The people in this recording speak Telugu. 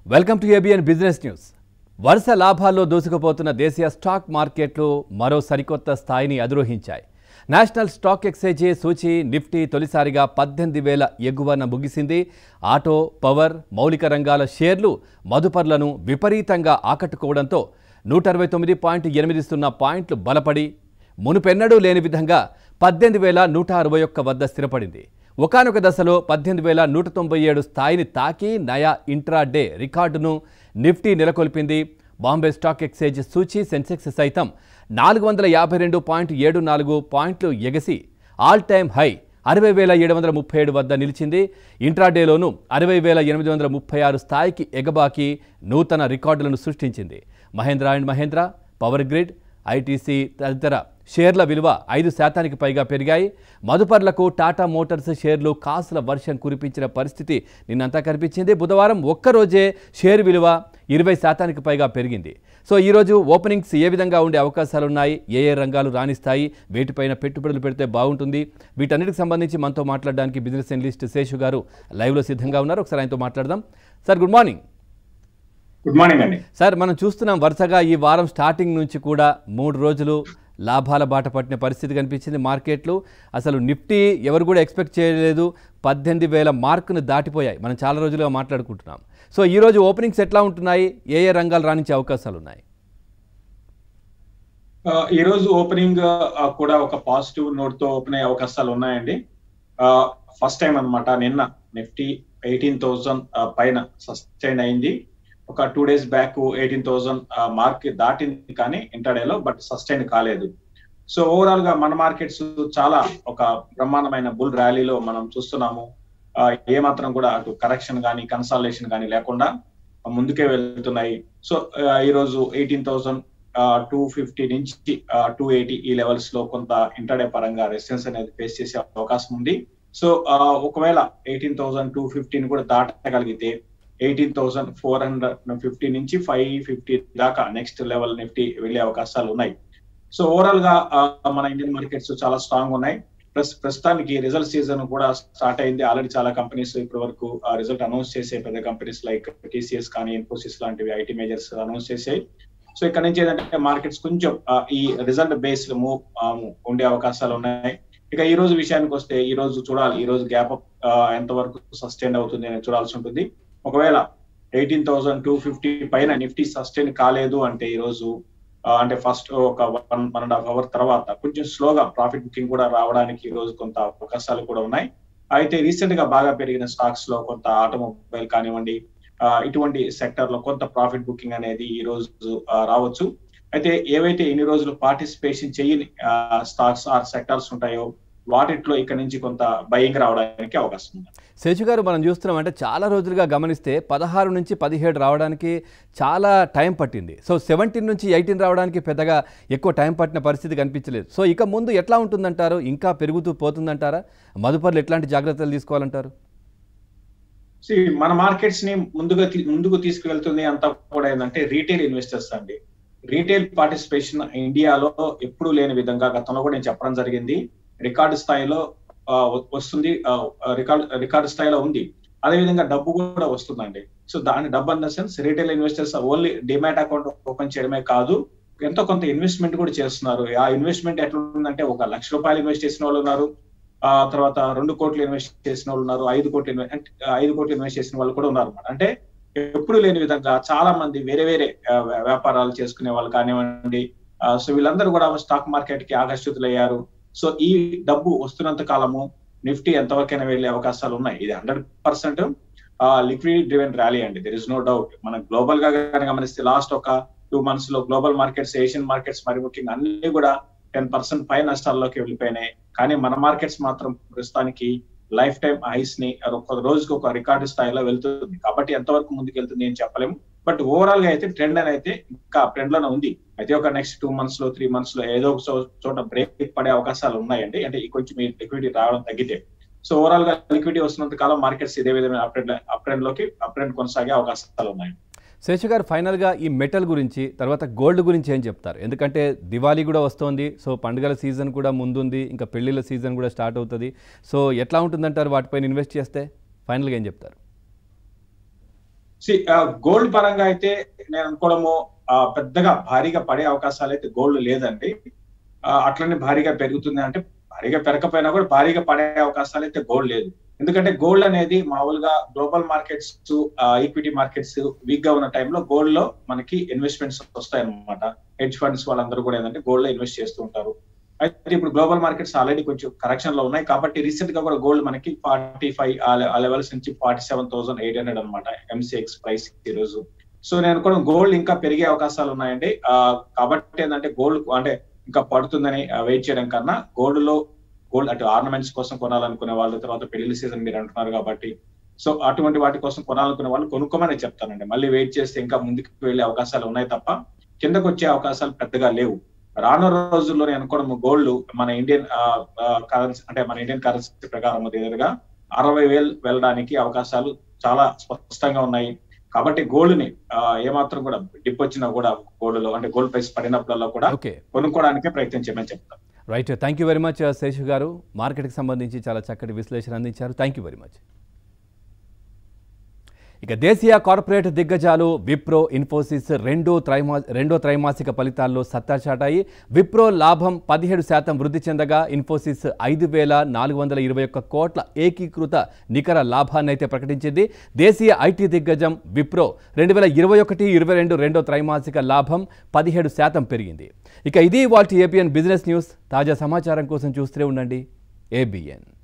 welcome to ABN business news వరుస లాభాల్లో దూసుకుపోతున్న దేశీయ స్టాక్ మార్కెట్లు మరో సరికొత్త స్థాయిని అధిరోహించాయి నేషనల్ స్టాక్ ఎక్స్చేంజి సూచి నిఫ్టీ తొలిసారిగా పద్దెనిమిది వేల ఎగువన ముగిసింది ఆటో పవర్ మౌలిక రంగాల షేర్లు మదుపర్లను విపరీతంగా ఆకట్టుకోవడంతో నూట అరవై తొమ్మిది పాయింట్ ఎనిమిది సున్నా పాయింట్లు బలపడి మునుపెన్నడూ లేని విధంగా పద్దెనిమిది వేల నూట అరవై ఒక్క వద్ద స్థిరపడింది ఒకానొక దశలో పద్దెనిమిది వేల నూట తొంభై ఏడు స్థాయిని తాకి నయా ఇంట్రా డే రికార్డును నిఫ్టీ నెలకొల్పింది బాంబే స్టాక్ ఎక్స్చేంజ్ సూచీ సెన్సెక్స్ సైతం నాలుగు వందల యాభై రెండు పాయింట్ ఏడు నాలుగు పాయింట్లు ఎగసి ఆల్ టైమ్ హై అరవై వేల ఏడు వందల ముప్పై ఏడు వద్ద నిలిచింది ఇంట్రాడేలోనూ అరవై వేల ఎనిమిది వందల ముప్పై ఆరు స్థాయికి ఎగబాకి నూతన రికార్డులను సృష్టించింది Mahindra and Mahindra power grid ITC తదితర షేర్ల విలువ ఐదు శాతానికి పైగా పెరిగాయి మదుపర్లకు టాటా మోటార్స్ షేర్లు కాసుల వర్షం కురిపించిన పరిస్థితి నిన్నంతా కనిపించింది బుధవారం ఒక్కరోజే షేర్ విలువ ఇరవై శాతానికి పైగా పెరిగింది సో ఈరోజు ఓపెనింగ్స్ ఏ విధంగా ఉండే అవకాశాలు ఉన్నాయి ఏ ఏ రంగాలు రాణిస్తాయి వేటిపైన పెట్టుబడులు పెడితే బాగుంటుంది వీటన్నిటికి సంబంధించి మనతో మాట్లాడడానికి బిజినెస్ అనలిస్ట్ శేషు గారు లైవ్లో సిద్ధంగా ఉన్నారు ఒకసారి ఆయనతో మాట్లాడదాం sir good morning good morning అండి సార్ మనం చూస్తున్నాం వరుసగా ఈ వారం స్టార్టింగ్ నుంచి కూడా మూడు రోజులు లాభాల బాట పట్టిన పరిస్థితి కనిపించింది మార్కెట్లు అసలు నిఫ్టీ ఎవరు కూడా ఎక్స్పెక్ట్ చేయలేదు పద్దెనిమిది వేల మార్కును దాటిపోయాయి మనం చాలా రోజులుగా మాట్లాడుకుంటున్నాం సో ఈ రోజు ఓపెనింగ్స్ ఎట్లా ఉంటున్నాయి ఏ ఏ రంగాలు రాణించే అవకాశాలు ఉన్నాయి ఆ, ఈ రోజు ఓపెనింగ్ ఆ, కూడా ఒక పాజిటివ్ నోట్ తో ఓపెన్ అయ్యే అవకాశాలు ఉన్నాయండి ఫస్ట్ టైం అన్నమాట నిన్న నిఫ్టీ ఎయిటీన్ థౌసండ్ పైన సస్టైన్ అయింది ఒక two days back eighteen thousand mark దాటింది కానీ ఇంటర్డేలో బట్ సస్టైన్ కాలేదు సో ఓవరాల్ గా మన మార్కెట్స్ చాలా ఒక బ్రహ్మాండమైన బుల్ ర్యాలీలో మనం చూస్తున్నాము ఆ, ఏమాత్రం కూడా అటు కరెక్షన్ కానీ కన్సాలేషన్ కానీ లేకుండా ముందుకే వెళ్తున్నాయి సో ఆ, ఈ రోజు ఎయిటీన్ థౌసండ్ టూ ఫిఫ్టీ నుంచి టూ ఎయిటీ ఈ లెవెల్స్ లో కొంత ఇంటర్డే పరంగా రెసిస్టెన్స్ అనేది ఫేస్ చేసే అవకాశం ఉంది సో ఆ, ఒకవేళ ఎయిటీన్ థౌసండ్ టూ ఫిఫ్టీని కూడా దాటగలిగితే eighteen thousand four hundred fifty నుంచి ఫైవ్ ఫిఫ్టీ దాకా నెక్స్ట్ లెవెల్ నిఫ్టీ వెళ్ళే అవకాశాలు ఉన్నాయి సో ఓవరాల్ గా ఆ, మన ఇండియన్ మార్కెట్స్ చాలా స్ట్రాంగ్ ఉన్నాయి ప్లస్ ప్రస్తుతానికి రిజల్ట్ సీజన్ కూడా స్టార్ట్ అయింది ఆల్రెడీ చాలా కంపెనీస్ ఇప్పటి వరకు రిజల్ట్ అనౌన్స్ చేసే పెద్ద కంపెనీస్ లైక్ టీసీఎస్ కానీ ఇన్ఫోసిస్ లాంటివి ఐటీ మేజర్స్ అనౌన్స్ చేసాయి సో ఇక్కడ నుంచి ఏంటంటే మార్కెట్స్ కొంచెం ఆ, ఈ రిజల్ట్ బేస్డ్ మూవ్ ఉండే అవకాశాలు ఉన్నాయి ఇక ఈ రోజు విషయానికి వస్తే ఈ రోజు చూడాలి ఈ రోజు గ్యాప్ అప్ ఎంత వరకు సస్టైన్ అవుతుంది అని చూడాల్సి ఉంటుంది ఒకవేళ ఎయిటీన్ థౌసండ్ టూ ఫిఫ్టీ పైన నిఫ్టీ సస్టైన్ కాలేదు అంటే ఈ రోజు ఆ, అంటే ఫస్ట్ ఒక one one and half hour తర్వాత కొంచెం స్లోగా ప్రాఫిట్ బుకింగ్ కూడా రావడానికి ఈ రోజు కొంత అవకాశాలు కూడా ఉన్నాయి అయితే రీసెంట్ గా బాగా పెరిగిన స్టాక్స్ లో కొంత ఆటోమొబైల్ కానివ్వండి ఆ, ఇటువంటి సెక్టర్ లో కొంత ప్రాఫిట్ బుకింగ్ అనేది ఈ రోజు ఆ, రావచ్చు అయితే ఏవైతే ఇన్ని రోజులు పార్టిసిపేషన్ చేయని స్టాక్స్ ఆర్ సెక్టార్స్ ఉంటాయో వాటిట్లో ఇక్కడ నుంచి కొంత బయింగ్ రావడానికి అవకాశం ఉంది శేషు గారు మనం చూస్తున్నాం అంటే చాలా రోజులుగా గమనిస్తే పదహారు నుంచి పదిహేడు రావడానికి చాలా టైం పట్టింది సో సెవెంటీన్ నుంచి ఎయిటీన్ రావడానికి పెద్దగా ఎక్కువ టైం పట్టిన పరిస్థితి కనిపించలేదు సో ఇక ముందు ఎట్లా ఉంటుందంటారు ఇంకా పెరుగుతూ పోతుందంటారా మదుపర్లు ఎట్లాంటి జాగ్రత్తలు తీసుకోవాలంటారు See, మన మార్కెట్స్ ని ముందుగా తీ- ముందుకు తీసుకువెళ్తుంది అంతా కూడా ఏంటంటే రీటైల్ ఇన్వెస్టర్స్ అండి రీటైల్ పార్టిసిపేషన్ ఇండియాలో ఎప్పుడూ లేని విధంగా గతంలో కూడా నేను చెప్పడం జరిగింది రికార్డు స్థాయిలో ఆ, వ- వస్తుంది రికార్డు రికార్డు స్థాయిలో ఉంది అదే విధంగా డబ్బు కూడా వస్తుందండి సో దాని డబ్బు అన్న sense retail investors only demat account open చేయడమే కాదు ఎంతో కొంత ఇన్వెస్ట్మెంట్ కూడా చేస్తున్నారు ఆ ఇన్వెస్ట్మెంట్ ఎట్లా ఉందంటే ఒక లక్ష రూపాయలు ఇన్వెస్ట్ చేసిన వాళ్ళు ఉన్నారు ఆ తర్వాత రెండు కోట్లు ఇన్వెస్ట్ చేసిన వాళ్ళు ఉన్నారు ఐదు కోట్లు ఇన్వెస్ట్ అంటే ఐదు కోట్లు ఇన్వెస్ట్ చేసిన వాళ్ళు కూడా ఉన్నారు అన్నమాట అంటే ఎప్పుడు లేని విధంగా చాలా మంది వేరే వేరే ఆ, వ్యా- వ్యాపారాలు చేసుకునే వాళ్ళు కానివ్వండి ఆ, సో వీళ్ళందరూ కూడా స్టాక్ మార్కెట్ కి ఆకర్షితులయ్యారు సో ఈ డబ్బు వస్తున్నంత కాలము నిఫ్టీ ఎంతవరకైనా వెళ్ళే అవకాశాలు ఉన్నాయి ఇది hundred percent liquid driven rally అండి దెర్ ఇస్ నో డౌట్ మనం గ్లోబల్ గా కానీ గమనిస్తే లాస్ట్ ఒక టూ మంత్స్ లో గ్లోబల్ మార్కెట్స్ ఏషియన్ మార్కెట్స్ మరి ముఖ్యంగా అన్ని కూడా టెన్ పర్సెంట్ పై నష్టాల్లోకి వెళ్ళిపోయినాయి కానీ మన మార్కెట్స్ మాత్రం ప్రస్తుతానికి లైఫ్ టైం హైస్ ని ఒక రోజుకి ఒక రికార్డు స్థాయిలో వెళ్తుంది కాబట్టి ఎంతవరకు ముందుకు వెళ్తుంది అని చెప్పలేము బట్ ఓవరాల్ గా అయితే ట్రెండ్ అని అయితే ఇంకా ట్రెండ్ లోనే ఉంది అయితే ఒక నెక్స్ట్ టూ మంత్స్ లో త్రీ మంత్స్ లో ఏదో ఒక చో- చోట బ్రేక్ పడే అవకాశాలు ఉన్నాయండి అంటే ఈ కొంచెం లిక్విడిటీ రావడం తగ్గితే సో ఓవరాల్ గా లిక్విడిటీ వస్తున్నంత కాలం మార్కెట్స్ ఇదే విధమైన అప్ ట్రెండ్ అప్ ట్రెండ్ లోకి అప్ ట్రెండ్ కొనసాగే అవకాశాలు ఉన్నాయి శేషు గారు ఫైనల్గా ఈ మెటల్ గురించి తర్వాత గోల్డ్ గురించి ఏం చెప్తారు ఎందుకంటే దివాళీ కూడా వస్తోంది సో పండుగల సీజన్ కూడా ముందుంది ఇంకా పెళ్లిళ్ళ సీజన్ కూడా స్టార్ట్ అవుతుంది సో ఎట్లా ఉంటుందంటారు వాటిపైన ఇన్వెస్ట్ చేస్తే ఫైనల్గా ఏం చెప్తారు గోల్డ్ పరంగా అయితే నేను అనుకోవడము ఆ, పెద్దగా భారీగా పడే అవకాశాలు అయితే గోల్డ్ లేదండి ఆ, అట్లనే భారీగా పెరుగుతుంది అంటే భారీగా పెరగకపోయినా కూడా భారీగా పడే అవకాశాలు అయితే గోల్డ్ లేదు ఎందుకంటే గోల్డ్ అనేది మామూలుగా global markets equity markets weak గా ఉన్న టైంలో గోల్డ్ లో మనకి ఇన్వెస్ట్మెంట్స్ వస్తాయి అనమాట హెడ్జ్ ఫండ్స్ వాళ్ళందరూ కూడా ఏంటంటే గోల్డ్ లో ఇన్వెస్ట్ చేస్తూ ఉంటారు అయితే ఇప్పుడు గ్లోబల్ మార్కెట్స్ ఆల్రెడీ కొంచెం కరెక్షన్ లో ఉన్నాయి కాబట్టి రీసెంట్ గా కూడా గోల్డ్ మనకి ఫార్టీ ఫైవ్ ఆ లెవెల్స్ నుంచి forty seven thousand eight hundred అనమాట ఎంసీఎక్స్ ప్రైస్ ఈ రోజు సో నేను కూడా గోల్డ్ ఇంకా పెరిగే అవకాశాలు ఉన్నాయండి ఆ, కాబట్టి ఏంటంటే గోల్డ్ అంటే ఇంకా పడుతుందని వెయిట్ చేయడం కన్నా గోల్డ్ లో గోల్డ్ అంటే ఆర్నమెంట్స్ కోసం కొనాలనుకునే వాళ్ళు తర్వాత పెళ్లి సీజన్ మీరు అంటున్నారు కాబట్టి సో అటువంటి వాటి కోసం కొనాలనుకునే వాళ్ళు కొనుక్కోమని చెప్తానండి మళ్ళీ వెయిట్ చేస్తే ఇంకా ముందుకు వెళ్ళే అవకాశాలు ఉన్నాయి తప్ప కిందకు వచ్చే అవకాశాలు పెద్దగా లేవు రానున్న రోజుల్లో నేను అనుకోవడం గోల్డ్ మన ఇండియన్ కరెన్సీ అంటే మన ఇండియన్ కరెన్సీ ప్రకారం దగ్గరగా అరవై వేలు వెళ్ళడానికి అవకాశాలు చాలా స్పష్టంగా ఉన్నాయి కాబట్టి గోల్డ్ ని ఆ, ఏమాత్రం కూడా డిప్ వచ్చినా కూడా గోల్డ్ లో అంటే గోల్డ్ ప్రైస్ పడినప్పుడల్లా కూడా ఓకే కొనుక్కోవడానికే ప్రయత్నం చేయమని చెప్తాను right thank you very much Seshu garu మార్కెట్కి సంబంధించి చాలా చక్కటి విశ్లేషణ అందించారు థ్యాంక్ యూ వెరీ మచ్ ఇక దేశీయ కార్పొరేట్ దిగ్గజాలు విప్రో ఇన్ఫోసిస్ రెండో త్రైమా రెండో త్రైమాసిక ఫలితాల్లో సత్తా చాటాయి విప్రో లాభం పదిహేడు శాతం వృద్ధి చెందగా ఇన్ఫోసిస్ ఐదు వేల నాలుగు వందల ఇరవై ఒక్క కోట్ల ఏకీకృత నికర లాభాన్ని అయితే ప్రకటించింది దేశీయ ఐటీ దిగ్గజం విప్రో రెండు వేల ఇరవై ఒకటి ఇరవై రెండు రెండో త్రైమాసిక లాభం పదిహేడు శాతం పెరిగింది ఇక ఇది వాటి ఏబిఎన్ బిజినెస్ న్యూస్ తాజా సమాచారం కోసం చూస్తూనే ఉండండి ఏబిఎన్